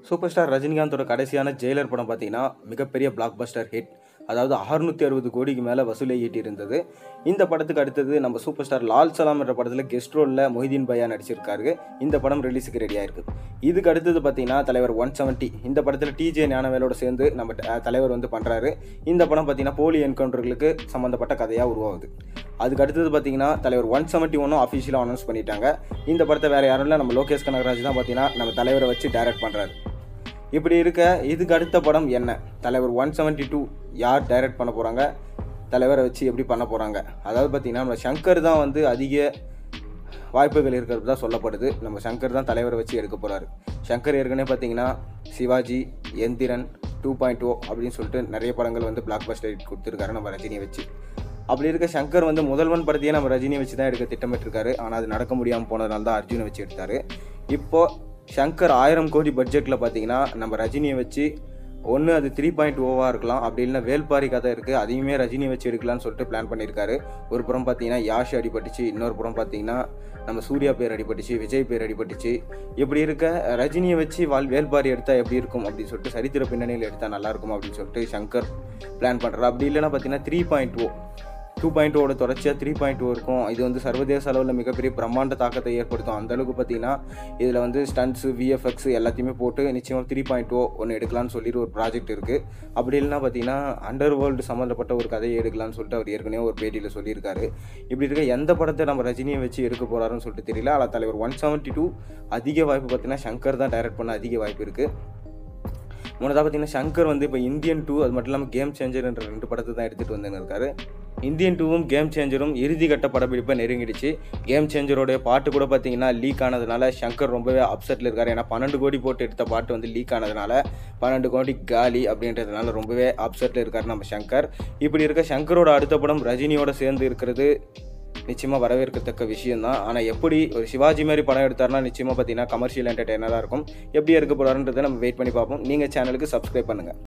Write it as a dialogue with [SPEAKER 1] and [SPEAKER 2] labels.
[SPEAKER 1] super star ரஜினிகாந்தோட கடைசியான Jailer படம் பார்த்தீங்கன்னா மிகப்பெரிய பிளாக் பஸ்டர் ஹிட் அதாவது அறுநூத்தி அறுபது கோடிக்கு மேலே வசூலை ஈட்டியிருந்தது இந்த படத்துக்கு அடுத்தது நம்ம சூப்பர் ஸ்டார் லால் சலாம் என்ற படத்தில் கெஸ்ட் ரோலில் மொஹிதீன் பையா நடிச்சிருக்காரு இந்த படம் ரிலீஸுக்கு ரெடி ஆயிருக்கு இதுக்கு அடுத்தது பார்த்தீங்கன்னா தலைவர் ஒன் செவன்ட்டி இந்த படத்தில் டிஜே ஞானவேலோட சேர்ந்து நம்ம ட- தலைவர் வந்து பண்ணுறாரு இந்த படம் பார்த்தீங்கன்னா போலி என்கவுண்டர்களுக்கு சம்மந்தப்பட்ட கதையாக உருவாகுது அதுக்கு அடுத்தது பார்த்தீங்கன்னா தலைவர் ஒன் செவன்ட்டி ஒன்னும் அஃபிஷியலாக அனௌன்ஸ் பண்ணிட்டாங்க இந்த படத்தை வேறு யாரும் இல்லை நம்ம லோகேஷ் கனகராஜ் தான் பார்த்தீங்கன்னா நம்ம தலைவரை வச்சு டைரக்ட் பண்ணுறாரு இப்படி இருக்க இதுக்கு அடுத்த படம் என்ன தலைவர் ஒன் செவன்ட்டி டூ யார் டைரக்ட் பண்ண போகிறாங்க தலைவரை வச்சு எப்படி பண்ண போகிறாங்க அதாவது பார்த்தீங்கன்னா நம்ம சங்கர் தான் வந்து அதிக வாய்ப்புகள் இருக்கிறது தான் சொல்லப்படுது நம்ம சங்கர் தான் தலைவரை வச்சு எடுக்க போகிறாரு சங்கர் ஏற்கனவே பார்த்தீங்கன்னா Sivaji Enthiran two point O அப்படின்னு சொல்லிட்டு நிறைய படங்கள் வந்து பிளாக் பஸ்டர் கொடுத்துருக்காரு நம்ம ரஜினியை வச்சு அப்படி இருக்க சங்கர் வந்து முதல்வன் படத்தையே நம்ம ரஜினியை வச்சு தான் எடுக்க திட்டமிட்டிருக்காரு ஆனால் அது நடக்க முடியாமல் போனதுனால தான் அர்ஜுனை வச்சு எடுத்தார் இப்போ சங்கர் ஆயிரம் கோடி பட்ஜெட்டில் பார்த்தீங்கன்னா நம்ம ரஜினியை வச்சு ஒன்று அது த்ரீ பாயிண்ட் ஓவாக இருக்கலாம் அப்படி இல்லைன்னா வேல்பாரி கதை இருக்குது அதையுமே ரஜினியை வச்சு எடுக்கலாம்னு சொல்லிட்டு பிளான் பண்ணியிருக்காரு ஒரு புறம் பார்த்தீங்கன்னா யாஷ் அடிபட்டுச்சு இன்னொரு புறம் பார்த்தீங்கன்னா நம்ம சூர்யா பேர் அடிபட்டுச்சு விஜய் பேர் அடிபட்டுச்சு இப்படி இருக்க ரஜினியை வச்சு வால் வேல்பாரி எடுத்தால் எப்படி இருக்கும் அப்படின்னு சொல்லிட்டு சரித்திர பின்னணியில் எடுத்தால் நல்லா இருக்கும் அப்படின்னு சொல்லிட்டு சங்கர் பிளான் பண்ணுறாரு அப்படி இல்லைன்னா பார்த்தீங்கன்னா three point O two point ஓட தொடர்ச்சியாக த்ரீ பாயிண்ட் ஓ இருக்கும் இது வந்து சர்வதேச அளவில் மிகப்பெரிய பிரம்மாண்ட தாக்கத்தை ஏற்படுத்தும் அந்த அளவுக்கு பார்த்தீங்கன்னா இதில் வந்து ஸ்டண்ட்ஸு விஎஃப்எக்ஸ் எல்லாத்தையுமே போட்டு நிச்சயமாக த்ரீ பாயிண்ட் ஓ ஒன்று எடுக்கலாம்னு சொல்லிட்டு ஒரு ப்ராஜெக்ட் இருக்குது அப்படி இல்லைன்னா பார்த்தீங்கன்னா அண்டர் வேர்ல்டு சம்மந்தப்பட்ட ஒரு கதையை எடுக்கலாம்னு சொல்லிட்டு அவர் ஏற்கனவே ஒரு பேட்டியில் சொல்லியிருக்காரு இப்படி இருக்க எந்த படத்தை நம்ம ரஜினியை வச்சு எடுக்க போகிறாருன்னு சொல்லிட்டு தெரியல ஆனால் தலைவர் ஒன் செவன்ட்டி டூ அதிக வாய்ப்பு பார்த்தீங்கன்னா சங்கர் தான் டைரக்ட் பண்ண அதிக வாய்ப்பு இருக்குது மூணாவது பார்த்தீங்கன்னா சங்கர் வந்து இப்போ இந்தியன் டூ அது மட்டும் இல்லாமல் கேம் சேஞ்சர் என்ற ரெண்டு படத்தை தான் எடுத்துகிட்டு வந்துன்னு இருக்காரு இந்தியன் டூவும் கேம் சேஞ்சரும் இறுதிக்கட்ட படப்பிடிப்பை நெருங்கிடுச்சு கேம் சேஞ்சரோடைய பாட்டு கூட பார்த்தீங்கன்னா லீக் ஆனதுனால சங்கர் ரொம்பவே அப்செட்டில் இருக்காரு ஏன்னா பன்னெண்டு கோடி போட்டு எடுத்த பாட்டு வந்து லீக் ஆனதுனால பன்னெண்டு கோடி காலி அப்படின்றதுனால ரொம்பவே அப்செட்டில் இருக்காரு நம்ம சங்கர் இப்படி இருக்க சங்கரோட அடுத்த படம் ரஜினியோட சேர்ந்து இருக்கிறது நிச்சயமாக வரவேற்கத்தக்க விஷயம் தான் ஆனால் எப்படி ஒரு சிவாஜி மாதிரி படம் எடுத்தாருன்னா நிச்சயமாக பார்த்தீங்கன்னா கமர்ஷியல் என்டர்டெய்னராக இருக்கும் எப்படி எடுக்க போகிறாருன்றதை நம்ம வெயிட் பண்ணி பார்ப்போம் நீங்கள் சேனலுக்கு சப்ஸ்கிரைப் பண்ணுங்கள்